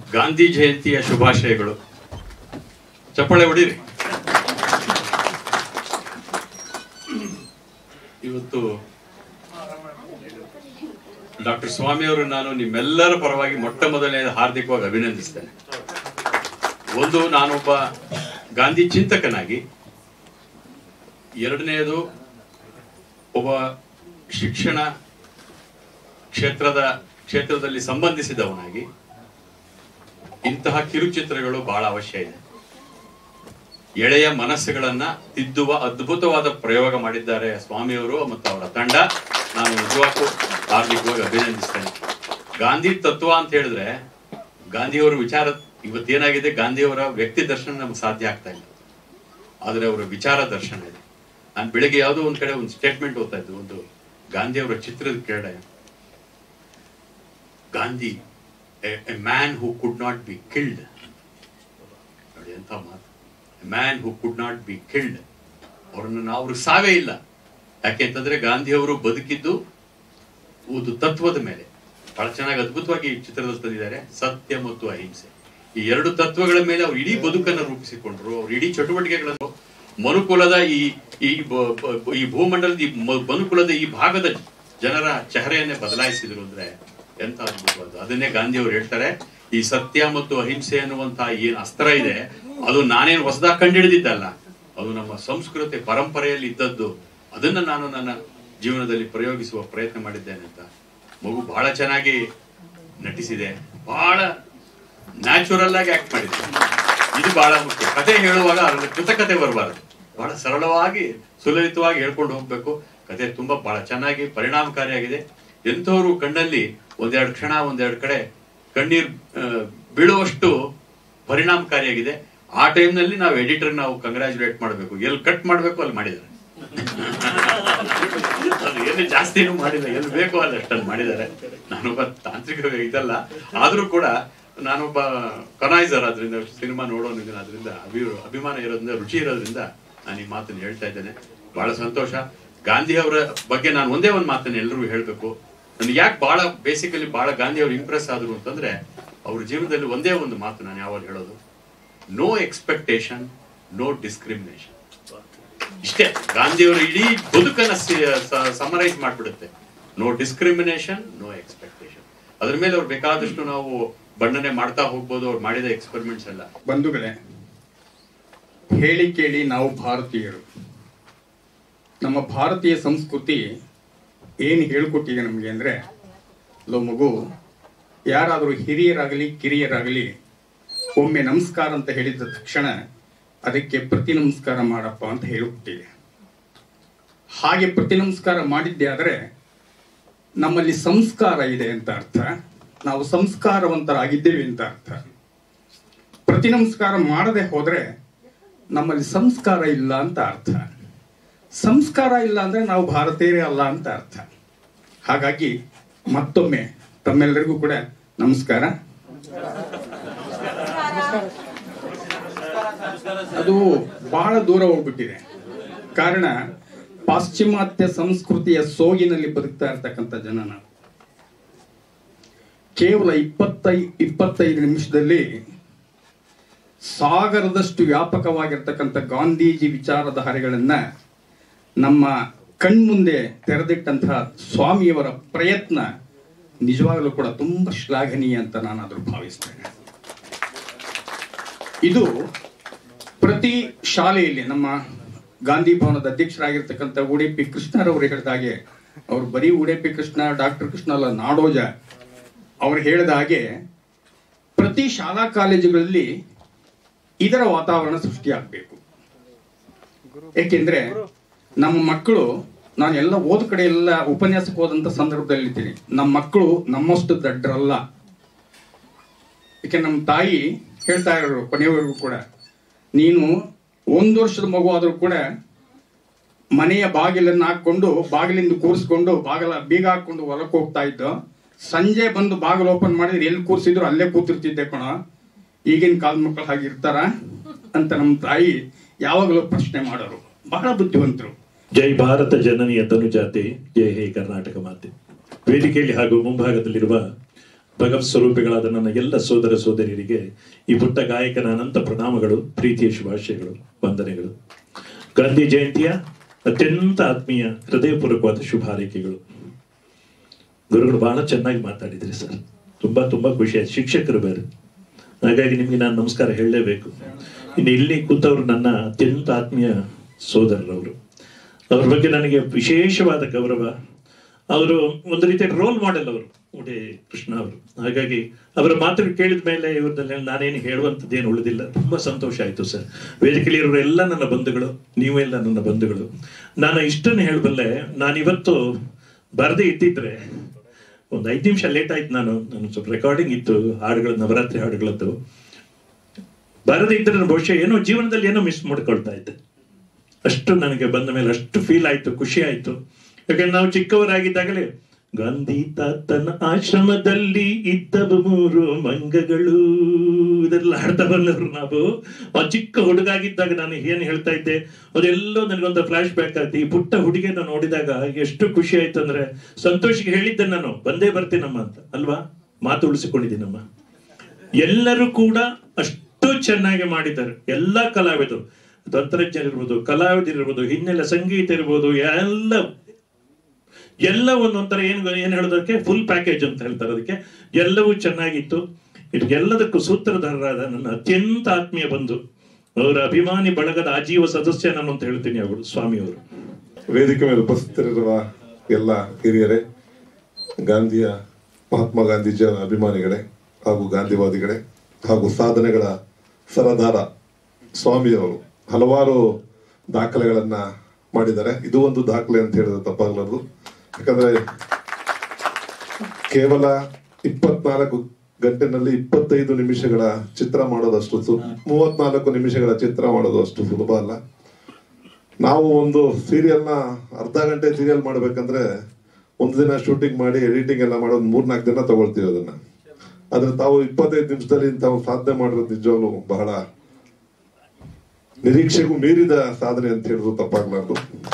ಗಾಂಧಿ ಜಯಂತಿಯ ಶುಭಾಶಯಗಳು ಚಪ್ಪಾಳೆ ಹೊಡೀರಿ ಇವತ್ತು ಡಾಕ್ಟರ್ ಸ್ವಾಮಿ ಅವರು ನಾನು ನಿಮ್ಮೆಲ್ಲರ ಪರವಾಗಿ ಮೊಟ್ಟ ಮೊದಲನೇ ಹಾರ್ದಿಕವಾಗಿ ಅಭಿನಂದಿಸ್ತೇನೆ ಒಂದು ನಾನೊಬ್ಬ ಗಾಂಧಿ ಚಿಂತಕನಾಗಿ ಎರಡನೆಯದು ಒಬ್ಬ ಶಿಕ್ಷಣ ಕ್ಷೇತ್ರದ ಕ್ಷೇತ್ರದಲ್ಲಿ ಸಂಬಂಧಿಸಿದವನಾಗಿ ಇಂತಹ ಕಿರುಚಿತ್ರಗಳು ಬಹಳ ಅವಶ್ಯ ಇದೆ ಎಳೆಯ ಮನಸ್ಸುಗಳನ್ನ ತಿದ್ದುವ ಅದ್ಭುತವಾದ ಪ್ರಯೋಗ ಮಾಡಿದ್ದಾರೆ ಸ್ವಾಮಿಯವರು ಮತ್ತು ಅವರ ತಂಡ ನಾನು ನಿಜವಾಗೂ ಹಾರ್ದಿಕವಾಗಿ ಅಭಿನಂದಿಸ್ತೇನೆ ಗಾಂಧಿ ತತ್ವ ಅಂತ ಹೇಳಿದ್ರೆ ಗಾಂಧಿಯವರ ವಿಚಾರ ಇವತ್ತೇನಾಗಿದೆ ಗಾಂಧಿಯವರ ವ್ಯಕ್ತಿ ದರ್ಶನ ನಮ್ಗೆ ಸಾಧ್ಯ ಆಗ್ತಾ ಇಲ್ಲ ಆದ್ರೆ ಅವರ ವಿಚಾರ ದರ್ಶನ ಇದೆ ನಾನು ಬೆಳಿಗ್ಗೆ ಯಾವುದೋ ಒಂದ್ ಕಡೆ ಒಂದು ಸ್ಟೇಟ್ಮೆಂಟ್ ಓದ್ತಾ ಇದ್ದು ಒಂದು ಗಾಂಧಿಯವರ ಚಿತ್ರದ ಕೆಳಗಡೆ Gandhi a man who could not be killed ನೋಡಿ ಎಂತ ಮಾತು man who could not be killed ಅವರನ್ನು ಅವ್ರಿಗೆ ಸಾವೇ ಇಲ್ಲ ಯಾಕೆಂತಂದ್ರೆ ಗಾಂಧಿಯವರು ಬದುಕಿದ್ದು ಒಂದು ತತ್ವದ ಮೇಲೆ ಬಹಳ ಚೆನ್ನಾಗಿ ಅದ್ಭುತವಾಗಿ ಈ ಚಿತ್ರದಲ್ಲಿ ತಂದಿದ್ದಾರೆ ಸತ್ಯ ಮತ್ತು ಅಹಿಂಸೆ ಈ ಎರಡು ತತ್ವಗಳ ಮೇಲೆ ಅವ್ರು ಇಡೀ ಬದುಕನ್ನು ರೂಪಿಸಿಕೊಂಡ್ರು ಅವ್ರ ಇಡೀ ಚಟುವಟಿಕೆಗಳನ್ನು ಮನುಕುಲದ ಈ ಈ ಬ- ಬ- ಈ ಭೂಮಂಡಲದ ಈ ಮ- ಮನುಕುಲದ ಈ ಭಾಗದ ಜನರ ಚೆಹರೆಯನ್ನೇ ಬದಲಾಯಿಸಿದ್ರು ಅಂದ್ರೆ ಎಂತ ಅದ್ಭುತವಾದ ಅದನ್ನೇ ಗಾಂಧಿ ಅವರು ಹೇಳ್ತಾರೆ ಈ ಸತ್ಯ ಮತ್ತು ಅಹಿಂಸೆ ಅನ್ನುವಂತಹ ಏನ್ ಅಸ್ತ್ರ ಇದೆ ಅದು ನಾನೇನು ಹೊಸದಾಗಿ ಕಂಡುಹಿಡಿದಿದ್ದಲ್ಲ ಅದು ನಮ್ಮ ಸಂಸ್ಕೃತಿ ಪರಂಪರೆಯಲ್ಲಿ ಇದ್ದದ್ದು ಅದನ್ನ ನಾನು ನನ್ನ ಜೀವನದಲ್ಲಿ ಪ್ರಯೋಗಿಸುವ ಪ್ರಯತ್ನ ಮಾಡಿದ್ದೇನೆ ಅಂತ ಮಗು ಬಹಳ ಚೆನ್ನಾಗಿ ನಟಿಸಿದೆ ಬಹಳ ನ್ಯಾಚುರಲ್ ಆಗಿ ಆಕ್ಟ್ ಮಾಡಿದೆ ಇದು ಬಹಳ ಮುಖ್ಯ ಕತೆ ಹೇಳುವಾಗ ಅದರಲ್ಲಿ ಕೃತಕತೆ ಬರಬಾರದು ಬಹಳ ಸರಳವಾಗಿ ಸುಲಲಿತವಾಗಿ ಹೇಳ್ಕೊಂಡು ಹೋಗ್ಬೇಕು ಕತೆ ತುಂಬಾ ಬಹಳ ಚೆನ್ನಾಗಿ ಪರಿಣಾಮಕಾರಿಯಾಗಿದೆ ಎಂಥವ್ರು ಕಣ್ಣಲ್ಲಿ ಒಂದೆರಡು ಕ್ಷಣ ಒಂದೆರಡು ಕಡೆ ಕಣ್ಣೀರ್ ಆ, ಬೀಳುವಷ್ಟು ಪರಿಣಾಮಕಾರಿಯಾಗಿದೆ ಆ ಟೈಮ್ನಲ್ಲಿ ನಾವು ಎಡಿಟರ್ ನಾವು ಕಂಗ್ರಾಚುಲೇಟ್ ಮಾಡಬೇಕು ಎಲ್ಲಿ ಕಟ್ ಮಾಡಬೇಕು ಅಲ್ಲಿ ಮಾಡಿದ್ದಾರೆ ಅದು ಏನು ಜಾಸ್ತಿನೂ ಮಾಡಿಲ್ಲ ಎಲ್ಲಿ ಬೇಕೋ ಅಲ್ಲಿ ಅಷ್ಟನ್ನು ಮಾಡಿದ್ದಾರೆ ನಾನೊಬ್ಬ ತಾಂತ್ರಿಕ ಇದಲ್ಲ ಆದ್ರೂ ಕೂಡ ನಾನೊಬ್ಬ ಕನಾಯ್ಸರ್ ಅದರಿಂದ ಸಿನಿಮಾ ನೋಡೋನಿದ್ದೀನಿ ಅದರಿಂದ ಅಭಿ ಅಭಿಮಾನ ಇರೋದ್ರಿಂದ ರುಚಿ ಇರೋದ್ರಿಂದ ನಾನು ಈ ಮಾತನ್ನು ಹೇಳ್ತಾ ಇದ್ದೇನೆ ಬಹಳ ಸಂತೋಷ ಗಾಂಧಿ ಅವರ ಬಗ್ಗೆ ನಾನು ಒಂದೇ ಒಂದು ಮಾತನ್ನು ಎಲ್ರಿಗೂ ಹೇಳ್ಬೇಕು ನನಗೆ ಯಾಕೆ ಬಹಳ ಬೇಸಿಕಲಿ ಬಹಳ ಗಾಂಧಿ ಅವರು ಇಂಪ್ರೆಸ್ ಆದ್ರು ಅಂತಂದ್ರೆ ಅವ್ರ ಜೀವನದಲ್ಲಿ ಒಂದೇ ಒಂದು ಮಾತು ನಾನು ಯಾವಾಗ ಹೇಳೋದು ನೋ ಎಕ್ಸ್ಪೆಕ್ಟೇಷನ್ ನೋ ಡಿಸ್ಕ್ರಿಮಿನೇಷನ್ ಇಷ್ಟೇ ಗಾಂಧಿಯವರ ಇಡೀ ಬದುಕನ್ನ ಸಮರೈಸ್ ಮಾಡ್ಬಿಡುತ್ತೆ ನೋ ಡಿಸ್ಕ್ರಿಮಿನೇಷನ್ ನೋ ಎಕ್ಸ್ಪೆಕ್ಟೇಷನ್ ಅದ್ರ ಮೇಲೆ ಅವ್ರು ಬೇಕಾದಷ್ಟು ನಾವು ಬಣ್ಣನೆ ಮಾಡ್ತಾ ಹೋಗ್ಬೋದು ಅವ್ರು ಮಾಡಿದ ಎಕ್ಸ್ಪೆರಿಮೆಂಟ್ಸ್ ಎಲ್ಲ ಬಂಧುಗಳೇ ಹೇಳಿ ಕೇಳಿ ನಾವು ಭಾರತೀಯರು ನಮ್ಮ ಭಾರತೀಯ ಸಂಸ್ಕೃತಿ ಏನು ಹೇಳ್ಕೊಟ್ಟಿದೆ ನಮಗೆ ಅಂದರೆ ಲೋ ಮಗು ಯಾರಾದರೂ ಹಿರಿಯರಾಗಲಿ ಕಿರಿಯರಾಗಲಿ ಒಮ್ಮೆ ನಮಸ್ಕಾರ ಅಂತ ಹೇಳಿದ ತಕ್ಷಣ ಅದಕ್ಕೆ ಪ್ರತಿ ನಮಸ್ಕಾರ ಮಾಡಪ್ಪ ಅಂತ ಹೇಳಿಕೊಟ್ಟಿದೆ ಹಾಗೆ ಪ್ರತಿ ನಮಸ್ಕಾರ ಮಾಡಿದ್ದೆ ಆದರೆ ನಮ್ಮಲ್ಲಿ ಸಂಸ್ಕಾರ ಇದೆ ಅಂತ ಅರ್ಥ ನಾವು ಸಂಸ್ಕಾರವಂತರಾಗಿದ್ದೇವೆ ಅಂತ ಅರ್ಥ ಪ್ರತಿ ನಮಸ್ಕಾರ ಮಾಡದೆ ಹೋದ್ರೆ ನಮ್ಮಲ್ಲಿ ಸಂಸ್ಕಾರ ಇಲ್ಲ ಅಂತ ಅರ್ಥ ಸಂಸ್ಕಾರ ಇಲ್ಲ ಅಂದ್ರೆ ನಾವು ಭಾರತೀಯರೇ ಅಲ್ಲ ಅಂತ ಅರ್ಥ ಹಾಗಾಗಿ ಮತ್ತೊಮ್ಮೆ ತಮ್ಮೆಲ್ಲರಿಗೂ ಕೂಡ ನಮಸ್ಕಾರ ಅದು ಬಹಳ ದೂರ ಹೋಗ್ಬಿಟ್ಟಿದೆ ಕಾರಣ ಪಾಶ್ಚಿಮಾತ್ಯ ಸಂಸ್ಕೃತಿಯ ಸೋಗಿನಲ್ಲಿ ಬದುಕ್ತಾ ಇರ್ತಕ್ಕಂಥ ಜನ ನಾವು ಕೇವಲ ಇಪ್ಪತ್ತೈ ಇಪ್ಪತ್ತೈದು ನಿಮಿಷದಲ್ಲಿ ಸಾಗರದಷ್ಟು ವ್ಯಾಪಕವಾಗಿರ್ತಕ್ಕಂಥ ಗಾಂಧೀಜಿ ವಿಚಾರಧಾರೆಗಳನ್ನ ನಮ್ಮ ಕಣ್ಮುಂದೆ ತೆರೆದಿಟ್ಟಂತಹ ಸ್ವಾಮಿಯವರ ಪ್ರಯತ್ನ ನಿಜವಾಗಲೂ ಕೂಡ ತುಂಬಾ ಶ್ಲಾಘನೀಯ ಅಂತ ನಾನಾದ್ರೂ ಭಾವಿಸ್ತೇನೆ ಇದು ಪ್ರತಿ ಶಾಲೆಯಲ್ಲಿ ನಮ್ಮ ಗಾಂಧಿ ಭವನದ ಅಧ್ಯಕ್ಷರಾಗಿರ್ತಕ್ಕಂಥ ಉಡುಪಿ ಕೃಷ್ಣರವರು ಹೇಳಿದ ಹಾಗೆ ಅವರು ಬರೀ ಉಡುಪಿ ಕೃಷ್ಣ ಡಾಕ್ಟರ್ ಕೃಷ್ಣ ಅಲ್ಲ ನಾಡೋಜ ಅವ್ರು ಹೇಳಿದ ಹಾಗೆ ಪ್ರತಿ ಶಾಲಾ ಕಾಲೇಜುಗಳಲ್ಲಿ ಇದರ ವಾತಾವರಣ ಸೃಷ್ಟಿಯಾಗಬೇಕು ಏಕೆಂದ್ರೆ ನಮ್ಮ ಮಕ್ಕಳು ನಾನು ಎಲ್ಲ ಓದ್ ಕಡೆ ಎಲ್ಲ ಉಪನ್ಯಾಸಕ್ಕೆ ಹೋದಂತ ಸಂದರ್ಭದಲ್ಲಿ ಇದ್ದೀನಿ ನಮ್ಮ ಮಕ್ಕಳು ನಮ್ಮಷ್ಟು ದಡ್ಡರಲ್ಲ ಯಾಕೆ ನಮ್ಮ ತಾಯಿ ಹೇಳ್ತಾ ಇರೋರು ಕೊನೆಯವರೆಗೂ ಕೂಡ ನೀನು ಒಂದು ವರ್ಷದ ಮಗು ಆದ್ರೂ ಕೂಡ ಮನೆಯ ಬಾಗಿಲನ್ನು ಹಾಕೊಂಡು ಬಾಗಿಲಿಂದ ಕೂರಿಸ್ಕೊಂಡು ಬಾಗಿಲ ಬೀಗ ಹಾಕೊಂಡು ಹೊಲಕ್ಕೆ ಹೋಗ್ತಾ ಇದ್ದು ಸಂಜೆ ಬಂದು ಬಾಗಿಲು ಓಪನ್ ಮಾಡಿದ್ರೆ ಎಲ್ಲಿ ಕೂರಿಸಿದ್ರು ಅಲ್ಲೇ ಕೂತಿರ್ತಿದ್ದೆ ಕಣ ಈಗಿನ ಕಾಲದ ಮಕ್ಕಳು ಹಾಗೆ ಇರ್ತಾರ ಅಂತ ನಮ್ಮ ತಾಯಿ ಯಾವಾಗಲೂ ಪ್ರಶ್ನೆ ಮಾಡೋರು ಬಹಳ ಬುದ್ಧಿವಂತರು ಜೈ ಭಾರತ ಜನನಿಯ ತನುಜಾತೆ ಜೈ ಹೇ ಕರ್ನಾಟಕ ಮಾತೆ ವೇದಿಕೆಯಲ್ಲಿ ಹಾಗೂ ಮುಂಭಾಗದಲ್ಲಿರುವ ಭಗವತ್ ಸ್ವರೂಪಿಗಳಾದ ನನ್ನ ಎಲ್ಲ ಸೋದರ ಸೋದರಿಯರಿಗೆ ಈ ಪುಟ್ಟ ಗಾಯಕನ ಅನಂತ ಪ್ರಣಾಮಗಳು ಪ್ರೀತಿಯ ಶುಭಾಶಯಗಳು ವಂದನೆಗಳು ಗಾಂಧಿ ಜಯಂತಿಯ ಅತ್ಯಂತ ಆತ್ಮೀಯ ಹೃದಯಪೂರ್ವಕವಾದ ಶುಭ ಹಾರೈಕೆಗಳು ಗುರುಗಳು ಬಹಳ ಚೆನ್ನಾಗಿ ಮಾತಾಡಿದ್ರಿ ಸರ್ ತುಂಬಾ ತುಂಬಾ ಖುಷಿ ಆಯ್ತು ಶಿಕ್ಷಕರು ಬೇರೆ ಹಾಗಾಗಿ ನಿಮ್ಗೆ ನಾನು ನಮಸ್ಕಾರ ಹೇಳಲೇಬೇಕು ಇನ್ನು ಇಲ್ಲಿ ಕೂತವರು ನನ್ನ ಅತ್ಯಂತ ಆತ್ಮೀಯ ಸೋದರರವರು ಅವ್ರ ಬಗ್ಗೆ ನನಗೆ ವಿಶೇಷವಾದ ಗೌರವ ಅವರು ಒಂದು ರೀತಿಯ ರೋಲ್ ಮಾಡೆಲ್ ಅವರು ಉಡೆ ಕೃಷ್ಣ ಅವರು ಹಾಗಾಗಿ ಅವರ ಮಾತು ಕೇಳಿದ ಮೇಲೆ ಇವ್ರದಲ್ಲಿ ನಾನೇನು ಹೇಳುವಂಥದ್ದೇನು ಉಳಿದಿಲ್ಲ ತುಂಬಾ ಸಂತೋಷ ಆಯ್ತು ಸರ್ ವೇದಿಕೆಯಲ್ಲಿ ಇರೋರೆಲ್ಲ ನನ್ನ ಬಂಧುಗಳು ನೀವೆಲ್ಲ ನನ್ನ ಬಂಧುಗಳು ನಾನು ಇಷ್ಟನ್ನು ಹೇಳಬಲ್ಲೆ ನಾನಿವತ್ತು ಬರದೇ ಇದ್ದಿದ್ರೆ ಒಂದು ಐದು ನಿಮಿಷ ಲೇಟ್ ಆಯ್ತು ನಾನು ನಾನು ಸ್ವಲ್ಪ ರೆಕಾರ್ಡಿಂಗ್ ಇತ್ತು ಹಾಡುಗಳು ನವರಾತ್ರಿ ಹಾಡುಗಳದ್ದು ಬರದೇ ಇದ್ರೆ ನಾನು ಬಹುಶಃ ಏನೋ ಜೀವನದಲ್ಲಿ ಏನೋ ಮಿಸ್ ಮಾಡ್ಕೊಳ್ತಾ ಇದ್ದೆ ಅಷ್ಟು ನನಗೆ ಬಂದ ಮೇಲೆ ಅಷ್ಟು ಫೀಲ್ ಆಯ್ತು ಖುಷಿ ಆಯ್ತು ಯಾಕಂದ್ರೆ ನಾವು ಚಿಕ್ಕವರಾಗಿದ್ದಾಗಲೇ ಗಾಂಧಿ ತಾತನ ಆಶ್ರಮದಲ್ಲಿ ಇದ್ದವು ಮೂರು ಮಂಗಗಳು ಇದೆಲ್ಲ ಹಾಡ್ತಾ ಬಂದವರು ನಾವು ಆ ಚಿಕ್ಕ ಹುಡುಗಾಗಿದ್ದಾಗ ನಾನು ಏನ್ ಹೇಳ್ತಾ ಇದ್ದೆ ಅದೆಲ್ಲೋ ನನಗೊಂದು ಫ್ಲಾಶ್ ಬ್ಯಾಕ್ ಆಗ್ತಿ ಈ ಪುಟ್ಟ ಹುಡುಗಿಯನ್ನು ನೋಡಿದಾಗ ಎಷ್ಟು ಖುಷಿ ಆಯ್ತು ಅಂದ್ರೆ ಸಂತೋಷಿಗೆ ಹೇಳಿದ್ದೆ ನಾನು ಬಂದೇ ಬರ್ತೀನಮ್ಮ ಅಂತ ಅಲ್ವಾ ಮಾತು ಉಳಿಸಿಕೊಂಡಿದ್ದೀನಮ್ಮ ಎಲ್ಲರೂ ಕೂಡ ಅಷ್ಟು ಚೆನ್ನಾಗಿ ಮಾಡಿದ್ದಾರೆ ಎಲ್ಲಾ ಕಲಾವಿದರು ತಂತ್ರಜ್ಞರಿರ್ಬೋದು ಕಲಾವಿದರಿರ್ಬೋದು ಹಿನ್ನೆಲೆ ಸಂಗೀತ ಇರ್ಬೋದು ಎಲ್ಲ ಎಲ್ಲ ಒಂದೊಂಥರ ಏನ್ ಏನ್ ಹೇಳೋದಕ್ಕೆ ಫುಲ್ ಪ್ಯಾಕೇಜ್ ಅಂತ ಹೇಳ್ತಾರೆ ಅದಕ್ಕೆ ಎಲ್ಲವೂ ಚೆನ್ನಾಗಿತ್ತು ಇದಕ್ಕೆಲ್ಲದಕ್ಕೂ ಸೂತ್ರಧಾರರಾದ ನನ್ನ ಅತ್ಯಂತ ಆತ್ಮೀಯ ಬಂಧು ಅವರ ಅಭಿಮಾನಿ ಬಳಗದ ಆಜೀವ ಸದಸ್ಯ ನಾನು ಅಂತ ಹೇಳ್ತೀನಿ ಅವರು ಸ್ವಾಮಿಯವರು ವೇದಿಕೆ ಮೇಲೆ ಉಪಸ್ಥಿತರಿರುವ ಎಲ್ಲ ಹಿರಿಯರೇ ಗಾಂಧಿಯ ಮಹಾತ್ಮ ಗಾಂಧೀಜಿಯವರ ಅಭಿಮಾನಿಗಳೇ ಹಾಗೂ ಗಾಂಧಿವಾದಿಗಳೇ ಹಾಗೂ ಸಾಧನೆಗಳ ಸರದಾರ ಸ್ವಾಮಿಯವರು ಹಲವಾರು ದಾಖಲೆಗಳನ್ನ ಮಾಡಿದ್ದಾರೆ ಇದು ಒಂದು ದಾಖಲೆ ಅಂತ ಹೇಳಿದ್ರೆ ತಪ್ಪಾಗಲಾರದು ಯಾಕಂದ್ರೆ ಕೇವಲ ಇಪ್ಪತ್ನಾಲ್ಕು ಗಂಟೆನಲ್ಲಿ ಇಪ್ಪತ್ತೈದು ನಿಮಿಷಗಳ ಚಿತ್ರ ಮಾಡೋದಷ್ಟು ಸು ಮೂವತ್ನಾಲ್ಕು ನಿಮಿಷಗಳ ಚಿತ್ರ ಮಾಡೋದು ಅಷ್ಟು ಸುಲಭ ಅಲ್ಲ ನಾವು ಒಂದು ಸೀರಿಯಲ್ನ ಅರ್ಧ ಗಂಟೆ ಸೀರಿಯಲ್ ಮಾಡ್ಬೇಕಂದ್ರೆ ಒಂದು ದಿನ ಶೂಟಿಂಗ್ ಮಾಡಿ ಎಡಿಟಿಂಗ್ ಎಲ್ಲ ಮಾಡೋದು ಮೂರ್ನಾಲ್ಕು ದಿನ ತಗೊಳ್ತೀವಿ ಅದನ್ನ ಆದ್ರೆ ತಾವು ಇಪ್ಪತ್ತೈದು ನಿಮಿಷದಲ್ಲಿ ತಾವು ಸಾಧನೆ ಮಾಡಿರೋದು ನಿಜವಾಗ್ಲೂ ಬಹಳ ನಿರೀಕ್ಷೆಗೂ ಮೀರಿದ ಸಾಧನೆ ಅಂತ ಹೇಳಿದ್ರು ತಪ್ಪಾಗ್ಲಾರ್ದು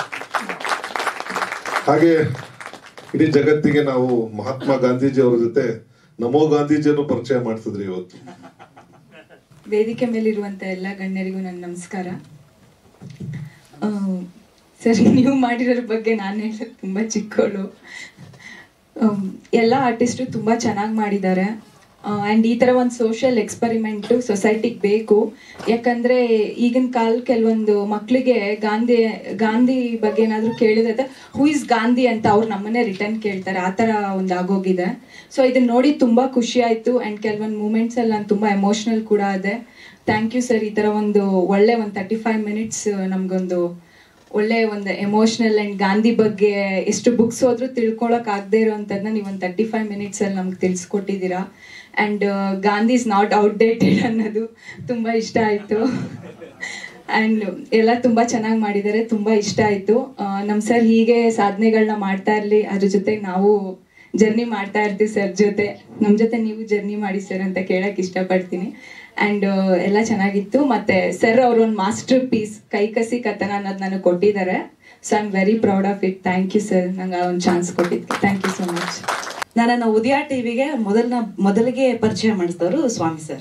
ಹಾಗೆ ಇಡೀ ಜಗತ್ತಿಗೆ ನಾವು ಮಹಾತ್ಮ ಗಾಂಧೀಜಿ ಅವರ ಜೊತೆ ನಮೋ ಗಾಂಧೀಜಿಯನ್ನು ಪರಿಚಯ ಮಾಡಿಸಿದ್ರಿ ಇವತ್ತು ವೇದಿಕೆ ಮೇಲಿರುವಂತ ಎಲ್ಲ ಗಣ್ಯರಿಗೂ ನನ್ನ ನಮಸ್ಕಾರ ಆ, ಸರಿ ನೀವು ಮಾಡಿರೋದ್ರ ಬಗ್ಗೆ ನಾನು ಹೇಳೋದು ತುಂಬ ಚಿಕ್ಕವಳು ಆಮ್, ಎಲ್ಲ ಆರ್ಟಿಸ್ಟು ತುಂಬ ಚೆನ್ನಾಗಿ ಮಾಡಿದ್ದಾರೆ ಆ್ಯಂಡ್ ಈ ಥರ ಒಂದು ಸೋಷಿಯಲ್ ಎಕ್ಸ್ಪರಿಮೆಂಟು ಸೊಸೈಟಿಗೆ ಬೇಕು ಯಾಕಂದರೆ ಈಗಿನ ಕಾಲ ಕೆಲವೊಂದು ಮಕ್ಕಳಿಗೆ ಗಾಂಧಿ ಗಾಂಧಿ ಬಗ್ಗೆ ಏನಾದರೂ ಕೇಳಿದ್ರೆ ಹೂ ಇಸ್ ಗಾಂಧಿ ಅಂತ ಅವ್ರು ನಮ್ಮನ್ನೇ ರಿಟರ್ನ್ ಕೇಳ್ತಾರೆ ಆ ಥರ ಒಂದು ಆಗೋಗಿದೆ ಸೊ ಇದನ್ನ ನೋಡಿ ತುಂಬ ಖುಷಿ ಆಯಿತು ಆ್ಯಂಡ್ ಕೆಲವೊಂದು ಮೂಮೆಂಟ್ಸಲ್ಲಿ ನಾನು ತುಂಬ ಎಮೋಷ್ನಲ್ ಕೂಡ ಅದೆ ಥ್ಯಾಂಕ್ ಯು ಸರ್ ಈ ಥರ ಒಂದು ಒಳ್ಳೆ ಒಂದು ತರ್ಟಿ ಫೈವ್ ಮಿನಿಟ್ಸ್ ನಮಗೊಂದು ಒಳ್ಳೆ ಒಂದು ಎಮೋಷ್ನಲ್ ಅಂಡ್ ಗಾಂಧಿ ಬಗ್ಗೆ ಎಷ್ಟು ಬುಕ್ಸ್ ಹೋದ್ರೂ ತಿಳ್ಕೊಳಕ್ ಆಗದೆ ಇರೋಂಥದ್ದನ್ನ ನೀವು ಒಂದು ತರ್ಟಿ ಫೈವ್ ಮಿನಿಟ್ಸ್ ಅಲ್ಲಿ ನಮ್ಗೆ ತಿಳಿಸ್ಕೊಟ್ಟಿದ್ದೀರಾ and Gandhi is not outdated ಅನ್ನೋದು ತುಂಬಾ ಇಷ್ಟ ಆಯ್ತು ಅಂಡ್ ಎಲ್ಲ ತುಂಬಾ ಚೆನ್ನಾಗಿ ಮಾಡಿದ್ದಾರೆ ತುಂಬಾ ಇಷ್ಟ ಆಯ್ತು ನಮ್ಮ ಸರ್ ಹೀಗೆ ಸಾಧನೆಗಳನ್ನ ಮಾಡ್ತಾ ಇರ್ಲಿ ಅದ್ರ ಜೊತೆಗೆ ನಾವು ಜರ್ನಿ ಮಾಡ್ತಾ ಇರ್ತೀವಿ ಸರ್ ಜೊತೆ ನಮ್ಮ ಜೊತೆ ನೀವು ಜರ್ನಿ ಮಾಡಿ ಸರ್ ಅಂತ ಕೇಳಕ್ ಇಷ್ಟಪಡ್ತೀನಿ ಅಂಡ್ ಎಲ್ಲ ಚೆನ್ನಾಗಿತ್ತು ಮತ್ತೆ ಸರ್ ಅವ್ರ ಒಂದು ಮಾಸ್ಟರ್ ಪೀಸ್ ಕೈಕಸಿ ಕಥನ ಅನ್ನೋದು ನನಗೆ ಕೊಟ್ಟಿದ್ದಾರೆ so I am very proud of it thank you sir ನಂಗೆ ಒಂದು ಚಾನ್ಸ್ ಕೊಟ್ಟಿದ್ದಕ್ಕೆ ಥ್ಯಾಂಕ್ ಯು ಸೊ ಮಚ್ ನನ್ನನ್ನು ಉದಯ ಟಿವಿಗೆ ಮೊದಲನ ಮೊದಲಿಗೆ ಪರಿಚಯ ಮಾಡಿಸಿದವರು ಸ್ವಾಮಿ ಸರ್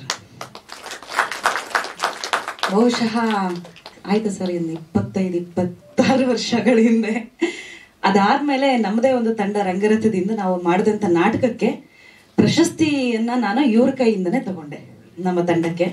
ಬಹುಶಃ ಆಯ್ತು ಸರ್ ಇನ್ನು ಇಪ್ಪತ್ತೈದು ಇಪ್ಪತ್ತಾರು ವರ್ಷಗಳ ಹಿಂದೆ ಅದಾದ್ಮೇಲೆ ನಮ್ಮದೇ ಒಂದು ತಂಡ ರಂಗರಥದಿಂದ ನಾವು ಮಾಡಿದಂಥ ನಾಟಕಕ್ಕೆ ಪ್ರಶಸ್ತಿಯನ್ನ ನಾನು ಇವ್ರ ಕೈಯಿಂದನೇ ತಗೊಂಡೆ ನಮ್ಮ ತಂಡಕ್ಕೆ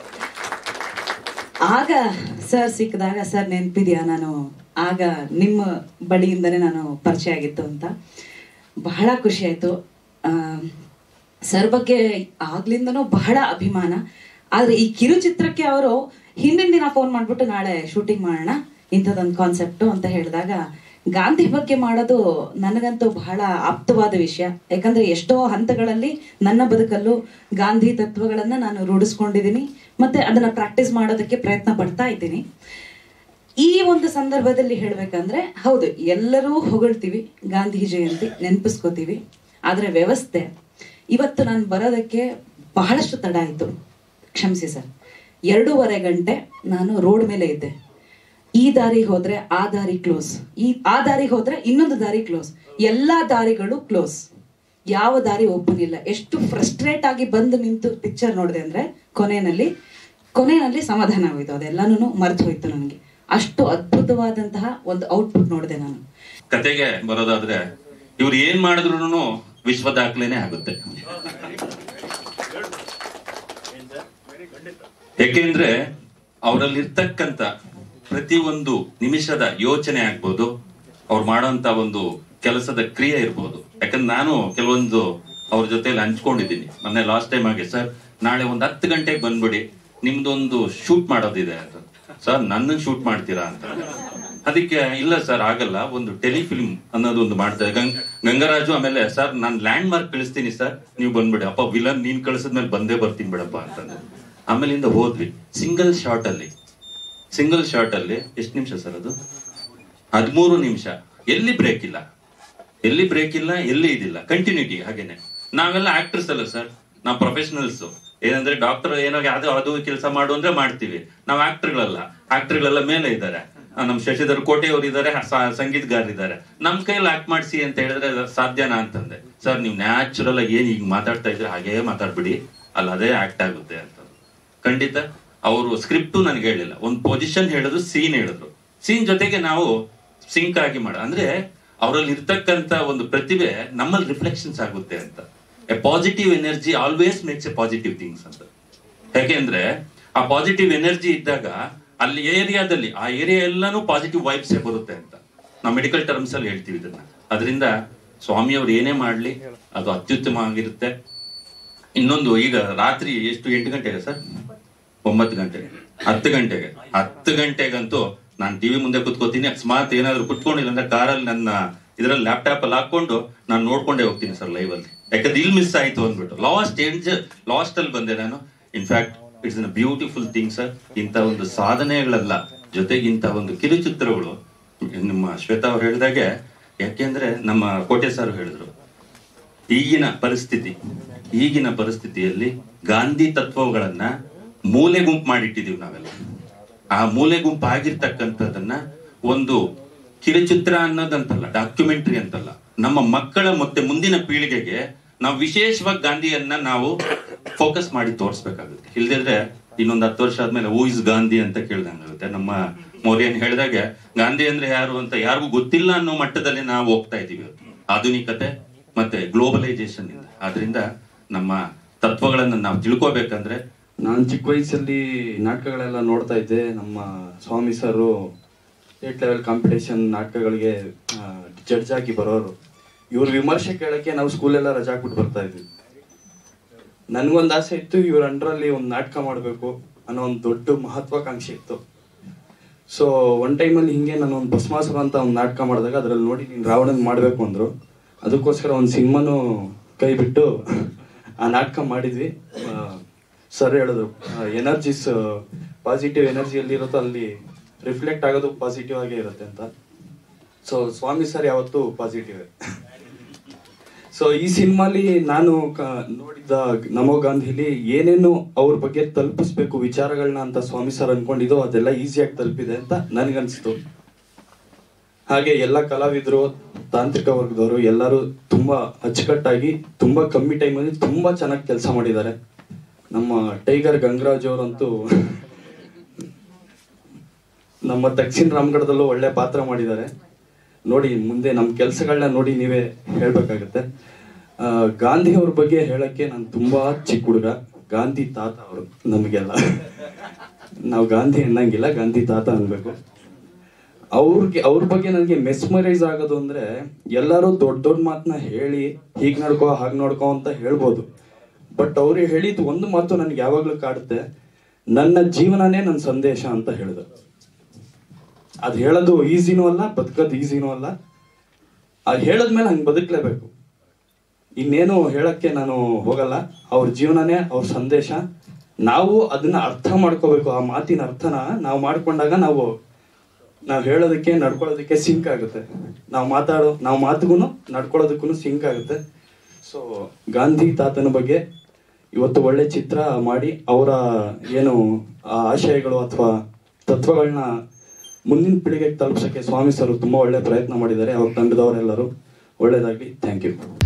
ಆಗ ಸರ್ ಸಿಕ್ಕಿದಾಗ ಸರ್ ನೆನಪಿದ್ಯಾ ನಾನು ಆಗ ನಿಮ್ಮ ಬಳಿಯಿಂದನೇ ನಾನು ಪರಿಚಯ ಆಗಿತ್ತು ಅಂತ ಬಹಳ ಖುಷಿ ಆಯ್ತು ಆ, ಸರ್ ಬಗ್ಗೆ ಆಗ್ಲಿಂದನೂ ಬಹಳ ಅಭಿಮಾನ ಆದ್ರೆ ಈ ಕಿರುಚಿತ್ರಕ್ಕೆ ಅವರು ಹಿಂದಿನ ದಿನ ಫೋನ್ ಮಾಡ್ಬಿಟ್ಟು ನಾಳೆ ಶೂಟಿಂಗ್ ಮಾಡೋಣ ಇಂಥದ್ದೊಂದು ಕಾನ್ಸೆಪ್ಟು ಅಂತ ಹೇಳಿದಾಗ ಗಾಂಧಿ ಬಗ್ಗೆ ಮಾಡೋದು ನನಗಂತೂ ಬಹಳ ಆಪ್ತವಾದ ವಿಷಯ ಯಾಕಂದ್ರೆ ಎಷ್ಟೋ ಹಂತಗಳಲ್ಲಿ ನನ್ನ ಬದುಕಲ್ಲೂ ಗಾಂಧಿ ತತ್ವಗಳನ್ನ ನಾನು ರೂಢಿಸ್ಕೊಂಡಿದ್ದೀನಿ ಮತ್ತೆ ಅದನ್ನ ಪ್ರಾಕ್ಟೀಸ್ ಮಾಡೋದಕ್ಕೆ ಪ್ರಯತ್ನ ಪಡ್ತಾ ಇದ್ದೀನಿ ಈ ಒಂದು ಸಂದರ್ಭದಲ್ಲಿ ಹೇಳ್ಬೇಕಂದ್ರೆ ಹೌದು ಎಲ್ಲರೂ ಹೊಗಳ್ತೀವಿ ಗಾಂಧಿ ಜಯಂತಿ ನೆನಪಿಸ್ಕೋತೀವಿ ಆದ್ರೆ ವ್ಯವಸ್ಥೆ ಇವತ್ತು ನಾನು ಬರೋದಕ್ಕೆ ಬಹಳಷ್ಟು ತಡ ಆಯ್ತು ಕ್ಷಮಿಸಿ ಸರ್ ಎರಡೂವರೆ ಗಂಟೆ ನಾನು ರೋಡ್ ಮೇಲೆ ಇದ್ದೆ ಈ ದಾರಿ ಹೋದ್ರೆ ಆ ದಾರಿ ಕ್ಲೋಸ್ ಈ ಆ ದಾರಿ ಹೋದ್ರೆ ಇನ್ನೊಂದು ದಾರಿ ಕ್ಲೋಸ್ ಎಲ್ಲಾ ದಾರಿಗಳು ಕ್ಲೋಸ್ ಯಾವ ದಾರಿ ಓಪನ್ ಇಲ್ಲ ಎಷ್ಟು ಫ್ರಸ್ಟ್ರೇಟ್ ಆಗಿ ಬಂದು ನಿಂತು ಪಿಕ್ಚರ್ ನೋಡಿದೆ ಅಂದ್ರೆ ಕೊನೆಯಲ್ಲಿ ಕೊನೆಯಲ್ಲಿ ಸಮಾಧಾನ ಆಗೋಯ್ತು ಅದೆಲ್ಲಾನು ಮರ್ತು ಹೋಯ್ತು ನನಗೆ ಅಷ್ಟು ಅದ್ಭುತವಾದಂತಹ ಒಂದು ಔಟ್ಪುಟ್ ನೋಡಿದೆ ನಾನು ಕತೆಗೆ ಬರೋದಾದ್ರೆ ಇವ್ರು ಏನ್ ಮಾಡಿದ್ರು ವಿಶ್ವ ದಾಖಲೆನೆ ಆಗುತ್ತೆ ಯಾಕೆಂದ್ರೆ ಅವರಲ್ಲಿರ್ತಕ್ಕಂತ ಪ್ರತಿ ಒಂದು ನಿಮಿಷದ ಯೋಚನೆ ಆಗ್ಬೋದು ಅವ್ರು ಮಾಡೋಂತ ಒಂದು ಕೆಲಸದ ಕ್ರಿಯೆ ಇರ್ಬೋದು ಯಾಕಂದ್ರೆ ನಾನು ಕೆಲವೊಂದು ಅವ್ರ ಜೊತೆಲಿ ಹಂಚ್ಕೊಂಡಿದ್ದೀನಿ ಮೊನ್ನೆ ಲಾಸ್ಟ್ ಟೈಮ್ ಆಗಿ ಸರ್ ನಾಳೆ ಒಂದ್ ಹತ್ತು ಗಂಟೆಗೆ ಬಂದ್ಬಿಡಿ ನಿಮ್ದೊಂದು ಶೂಟ್ ಮಾಡೋದಿದೆ ಅಂತ ಸರ್ ನನ್ನ ಶೂಟ್ ಮಾಡ್ತೀರಾ ಅಂತ ಅದಕ್ಕೆ ಇಲ್ಲ ಸರ್ ಆಗಲ್ಲ ಒಂದು ಟೆಲಿಫಿಲ್ಮ್ ಅನ್ನೋದು ಒಂದು ಮಾಡ್ತಾರೆ ಗಂಗ್ ಗಂಗರಾಜು ಆಮೇಲೆ ಸರ್ ನಾನು ಲ್ಯಾಂಡ್ ಮಾರ್ಕ್ ಕಳಿಸ್ತೀನಿ ಸರ್ ನೀವು ಬಂದ್ಬಿಡಿ ಅಪ್ಪ ವಿಲನ್ ನೀನ್ ಕಳಿಸಿದ್ಮೇಲೆ ಬಂದೇ ಬರ್ತೀನಿ ಬಿಡಪ್ಪ ಅಂತಂದ್ರೆ ಆಮೇಲಿಂದ ಹೋದ್ವಿ ಸಿಂಗಲ್ ಶಾಟ್ ಅಲ್ಲಿ ಸಿಂಗಲ್ ಶಾಟ್ ಅಲ್ಲಿ ಎಷ್ಟು ನಿಮಿಷ ಸರ್ ಅದು ಹದಿಮೂರು ನಿಮಿಷ ಎಲ್ಲಿ ಬ್ರೇಕ್ ಇಲ್ಲ ಎಲ್ಲಿ ಬ್ರೇಕ್ ಇಲ್ಲ ಎಲ್ಲಿ ಇದಿಲ್ಲ ಕಂಟಿನ್ಯೂಟಿ ಹಾಗೇನೆ ನಾವೆಲ್ಲ ಆಕ್ಟರ್ಸ್ ಅಲ್ಲ ಸರ್ ನಾವು ಪ್ರೊಫೆಷನಲ್ಸ್ ಏನಂದ್ರೆ ಡಾಕ್ಟರ್ ಏನೋ ಯಾವ್ದೋ ಅದು ಕೆಲಸ ಮಾಡು ಅಂದ್ರೆ ಮಾಡ್ತೀವಿ ನಾವು ಆಕ್ಟರ್ಗಳಲ್ಲ ಆಕ್ಟರ್ಗಳೆಲ್ಲ ಮೇಲೆ ಇದ್ದಾರೆ ಆ, ನಮ್ ಶಶಿಧರ್ ಕೋಟೆ ಅವರು ಇದ್ದಾರೆ ಸಂಗೀತಗಾರ ಇದ್ದಾರೆ ನಮ್ ಕೈಯಲ್ಲಿ ಆಕ್ಟ್ ಮಾಡಿಸಿ ಅಂತ ಹೇಳಿದ್ರೆ ಅದು ಸಾಧ್ಯನಾ ಅಂತಂದೆ ಸರ್ ನೀವು ನ್ಯಾಚುರಲ್ ಆಗಿ ಏನ್ ಈಗ ಮಾತಾಡ್ತಾ ಇದ್ರೆ ಹಾಗೇ ಮಾತಾಡ್ಬಿಡಿ ಅಲ್ಲ ಅದೇ ಆಕ್ಟ್ ಆಗುತ್ತೆ ಅಂತ ಖಂಡಿತ ಅವರು ಸ್ಕ್ರಿಪ್ಟು ನನಗೆ ಹೇಳಿಲ್ಲ ಒಂದು ಪೊಸಿಷನ್ ಹೇಳಿದ್ರು ಸೀನ್ ಹೇಳಿದ್ರು ಸೀನ್ ಜೊತೆಗೆ ನಾವು ಸಿಂಕ್ ಆಗಿ ಮಾಡ ಅಂದ್ರೆ ಅವರಲ್ಲಿ ಇರ್ತಕ್ಕಂತ ಒಂದು ಪ್ರತಿಭೆ ನಮ್ಮಲ್ಲಿ ರಿಫ್ಲೆಕ್ಷನ್ಸ್ ಆಗುತ್ತೆ ಅಂತ a positive energy always makes a positive things ಅಂತ ಯಾಕೆಂದ್ರೆ ಆ ಪಾಸಿಟಿವ್ ಎನರ್ಜಿ ಇದ್ದಾಗ ಅಲ್ಲಿ ಏರಿಯಾದಲ್ಲಿ ಆ ಏರಿಯಾ ಎಲ್ಲಾನು ಪಾಸಿಟಿವ್ ವೈಬ್ಸ್ ಬರುತ್ತೆ ಅಂತ ನಾವು ಮೆಡಿಕಲ್ ಟರ್ಮ್ಸ್ ಅಲ್ಲಿ ಹೇಳ್ತೀವಿ ಇದನ್ನ ಅದರಿಂದ ಸ್ವಾಮಿಯವ್ರು ಏನೇ ಮಾಡ್ಲಿ ಅದು ಅತ್ಯುತ್ತಮ ಆಗಿರುತ್ತೆ ಇನ್ನೊಂದು ಈಗ ರಾತ್ರಿ ಎಷ್ಟು ಎಂಟು ಗಂಟೆಗೆ ಸರ್ ಒಂಬತ್ತು ಗಂಟೆಗೆ ಹತ್ತು ಗಂಟೆಗೆ ಹತ್ತು ಗಂಟೆಗಂತೂ ನಾನು ಟಿವಿ ಮುಂದೆ ಕುತ್ಕೋತೀನಿ ಅಕಸ್ಮಾತ್ ಏನಾದ್ರು ಕುತ್ಕೊಂಡಿಲ್ಲ ಅಂದ್ರೆ ಕಾರಲ್ಲಿ ನನ್ನ ಇದ್ರಲ್ಲಿ ಲ್ಯಾಪ್ಟಾಪ್ ಅಲ್ಲಿ ಹಾಕೊಂಡು ನಾನು ನೋಡ್ಕೊಂಡೇ ಹೋಗ್ತೀನಿ ಸರ್ ಲೈವ್ ಅಲ್ಲಿ ಯಾಕಂದ್ರೆ ಇಲ್ಲಿ ಮಿಸ್ ಆಯ್ತು ಅಂದ್ಬಿಟ್ಟು ಲಾಸ್ಟ್ ಎಂಡ್ ಲಾಸ್ಟ್ ಅಲ್ಲಿ ಬಂದೆ ನಾನು in fact it's a beautiful thing sir ಇಂಥ ಒಂದು ಸಾಧನೆಗಳಲ್ಲ ಜೊತೆಗೆ ಇಂಥ ಒಂದು ಕಿರುಚಿತ್ರಗಳು ನಿಮ್ಮ ಶ್ವೇತಾ ಅವ್ರು ಹೇಳಿದಾಗೆ ಯಾಕೆಂದ್ರೆ ನಮ್ಮ ಕೋಟೆ ಸರ್ ಹೇಳಿದ್ರು ಈಗಿನ ಪರಿಸ್ಥಿತಿ ಈಗಿನ ಪರಿಸ್ಥಿತಿಯಲ್ಲಿ ಗಾಂಧಿ ತತ್ವಗಳನ್ನ ಮೂಲೆ ಗುಂಪು ಮಾಡಿಟ್ಟಿದೀವಿ ನಾವೆಲ್ಲ ಆ ಮೂಲೆ ಗುಂಪು ಆಗಿರ್ತಕ್ಕಂಥದ್ದನ್ನ ಒಂದು ಕಿರುಚಿತ್ರ ಅನ್ನೋದಂತಲ್ಲ ಡಾಕ್ಯುಮೆಂಟ್ರಿ ಅಂತಲ್ಲ ನಮ್ಮ ಮಕ್ಕಳ ಮತ್ತೆ ಮುಂದಿನ ಪೀಳಿಗೆಗೆ ನಾವು ವಿಶೇಷವಾಗಿ ಗಾಂಧಿಯನ್ನ ನಾವು ಫೋಕಸ್ ಮಾಡಿ ತೋರಿಸ್ಬೇಕಾಗುತ್ತೆ ಇಲ್ದಿದ್ರೆ ಇನ್ನೊಂದು ಹತ್ತು ವರ್ಷ ಆದ್ಮೇಲೆ ಹೂ ಇಸ್ ಗಾಂಧಿ ಅಂತ ಕೇಳ್ದಂಗಾಗುತ್ತೆ ನಮ್ಮ ಮೌರ್ಯನ್ ಹೇಳಿದಾಗೆ ಗಾಂಧಿ ಅಂದ್ರೆ ಯಾರು ಅಂತ ಯಾರಿಗೂ ಗೊತ್ತಿಲ್ಲ ಅನ್ನೋ ಮಟ್ಟದಲ್ಲಿ ನಾವು ಹೋಗ್ತಾ ಇದೀವಿ ಇವತ್ತು. ಆಧುನಿಕತೆ ಮತ್ತೆ ಗ್ಲೋಬಲೈಸೇಷನ್ ಇಂದ ಆದ್ರಿಂದ ನಮ್ಮ ತತ್ವಗಳನ್ನ ನಾವು ತಿಳ್ಕೊಬೇಕಂದ್ರೆ ನಾನು ಚಿಕ್ಕ ವಯಸ್ಸಲ್ಲಿ ನಾಟಕಗಳೆಲ್ಲ ನೋಡ್ತಾ ಇದ್ದೆ ನಮ್ಮ Swamy sir state level competition ನಾಟಕಗಳಿಗೆ ಜಡ್ಜ್ ಆಗಿ ಬರೋರು ಇವ್ರ ವಿಮರ್ಶೆ ಕೇಳಕ್ಕೆ ನಾವು ಸ್ಕೂಲೆಲ್ಲ ರಜಾ ಹಾಕ್ಬಿಟ್ಟು ಬರ್ತಾ ಇದ್ವಿ ನನ್ಗೊಂದು ಆಸೆ ಇತ್ತು ಇವ್ರ ಅಂಡ್ರಲ್ಲಿ ಒಂದು ನಾಟಕ ಮಾಡಬೇಕು ಅನ್ನೋ ಒಂದು ದೊಡ್ಡ ಮಹತ್ವಾಕಾಂಕ್ಷೆ ಇತ್ತು ಸೊ ಒನ್ ಟೈಮಲ್ಲಿ ಹಿಂಗೆ ನಾನು ಒಂದು ಭಸ್ಮಾಸುರ ಅಂತ ಒಂದು ನಾಟಕ ಮಾಡಿದಾಗ ಅದ್ರಲ್ಲಿ ನೋಡಿ ನೀನು ರಾವಣನ್ ಮಾಡಬೇಕು ಅಂದ್ರು ಅದಕ್ಕೋಸ್ಕರ ಒಂದು ಸಿನಿಮಾನು ಕೈ ಬಿಟ್ಟು ಆ ನಾಟಕ ಮಾಡಿದ್ವಿ ಸರ್ ಹೇಳಿದ್ರು ಎನರ್ಜಿಸ್ ಪಾಸಿಟಿವ್ ಎನರ್ಜಿ ಎಲ್ಲಿರುತ್ತೋ ಅಲ್ಲಿ ರಿಫ್ಲೆಕ್ಟ್ ಆಗೋದು ಪಾಸಿಟಿವ್ ಆಗೇ ಇರುತ್ತೆ ಅಂತ ಸೊ ಸ್ವಾಮಿ ಸರ್ ಯಾವತ್ತೂ ಪಾಸಿಟಿವ್ ಸೊ ಈ ಸಿನಿಮಾಲಿ ನಾನು ಕ- ನೋಡಿದ ನಮೋ ಗಾಂಧಿಲಿ ಏನೇನು ಅವ್ರ ಬಗ್ಗೆ ತಲುಪಿಸ್ಬೇಕು ವಿಚಾರಗಳನ್ನ ಅಂತ ಸ್ವಾಮಿ ಸರ್ ಅನ್ಕೊಂಡಿದ್ದು ಅದೆಲ್ಲ ಈಸಿಯಾಗಿ ತಲುಪಿದೆ ಅಂತ ನನ್ಗನ್ಸ್ತು ಹಾಗೆ ಎಲ್ಲ ಕಲಾವಿದರು ತಾಂತ್ರಿಕ ವರ್ಗದವರು ಎಲ್ಲರೂ ತುಂಬಾ ಅಚ್ಚುಕಟ್ಟಾಗಿ ತುಂಬಾ ಕಮ್ಮಿ ಟೈಮಲ್ಲಿ ತುಂಬಾ ಚೆನ್ನಾಗಿ ಕೆಲಸ ಮಾಡಿದ್ದಾರೆ ನಮ್ಮ ಟೈಗರ್ ಗಂಗರಾಜ್ ಅವರಂತೂ ನಮ್ಮ ದಕ್ಷಿಣ ರಾಮಗಢದಲ್ಲೂ ಒಳ್ಳೆ ಪಾತ್ರ ಮಾಡಿದ್ದಾರೆ ನೋಡಿ ಮುಂದೆ ನಮ್ಮ ಕೆಲಸಗಳನ್ನ ನೋಡಿ ನೀವೇ ಹೇಳ್ಬೇಕಾಗತ್ತೆ ಆ, ಗಾಂಧಿ ಅವ್ರ ಬಗ್ಗೆ ಹೇಳಕ್ಕೆ ನಾನು ತುಂಬಾ ಚಿಕ್ಕ ಹುಡುಗ ಗಾಂಧಿ ತಾತ ಅವರು ನಮಗೆಲ್ಲ ನಾವು ಗಾಂಧಿ ಅನ್ನಂಗಿಲ್ಲ ಗಾಂಧಿ ತಾತ ಅನ್ಬೇಕು ಅವ್ರಿಗೆ ಅವ್ರ ಬಗ್ಗೆ ನನಗೆ ಮೆಸ್ಮರೈಸ್ ಆಗೋದು ಅಂದ್ರೆ ಎಲ್ಲರೂ ದೊಡ್ಡ ದೊಡ್ಡ ಮಾತನ್ನ ಹೇಳಿ ಹೀಗ್ ನಡ್ಕೋ ಹಾಗ್ ನೋಡ್ಕೋ ಅಂತ ಹೇಳ್ಬೋದು ಬಟ್ ಅವ್ರು ಹೇಳಿದ ಒಂದು ಮಾತು ನನ್ಗೆ ಯಾವಾಗ್ಲೂ ಕಾಡುತ್ತೆ ನನ್ನ ಜೀವನನೇ ನನ್ನ ಸಂದೇಶ ಅಂತ ಹೇಳಿದ್ರು ಅದ್ ಹೇಳೋದು ಈಸಿನೂ ಅಲ್ಲ ಬದುಕೋದು ಈಸಿನೂ ಅಲ್ಲ ಅದ್ ಹೇಳದ್ಮೇಲೆ ಹಂಗೆ ಬದುಕಲೇಬೇಕು ಇನ್ನೇನು ಹೇಳಕ್ಕೆ ನಾನು ಹೋಗಲ್ಲ ಅವ್ರ ಜೀವನನೇ ಅವ್ರ ಸಂದೇಶ ನಾವು ಅದನ್ನ ಅರ್ಥ ಮಾಡ್ಕೋಬೇಕು ಆ ಮಾತಿನ ಅರ್ಥನ ನಾವು ಮಾಡ್ಕೊಂಡಾಗ ನಾವು ನಾವು ಹೇಳೋದಕ್ಕೆ ನಡ್ಕೊಳ್ಳೋದಕ್ಕೆ ಸಿಂಕ್ ಆಗುತ್ತೆ ನಾವು ಮಾತಾಡೋ ನಾವು ಮಾತುಗೂ ನಡ್ಕೊಳ್ಳೋದಕ್ಕೂ ಸಿಂಕ್ ಆಗುತ್ತೆ ಸೊ ಗಾಂಧಿ ತಾತನ ಬಗ್ಗೆ ಇವತ್ತು ಒಳ್ಳೆ ಚಿತ್ರ ಮಾಡಿ ಅವರ ಏನು ಆ ಆಶಯಗಳು ಅಥವಾ ತತ್ವಗಳನ್ನ ಮುಂದಿನ ಪೀಳಿಗೆಗೆ ತಲುಪಿಸಕ್ಕೆ ಸ್ವಾಮಿ ಸರ್ ತುಂಬಾ ಒಳ್ಳೆ ಪ್ರಯತ್ನ ಮಾಡಿದ್ದಾರೆ ಅವ್ರ ತಂಡದವರೆಲ್ಲರೂ ಒಳ್ಳೇದಾಗ್ಲಿ ಥ್ಯಾಂಕ್ ಯು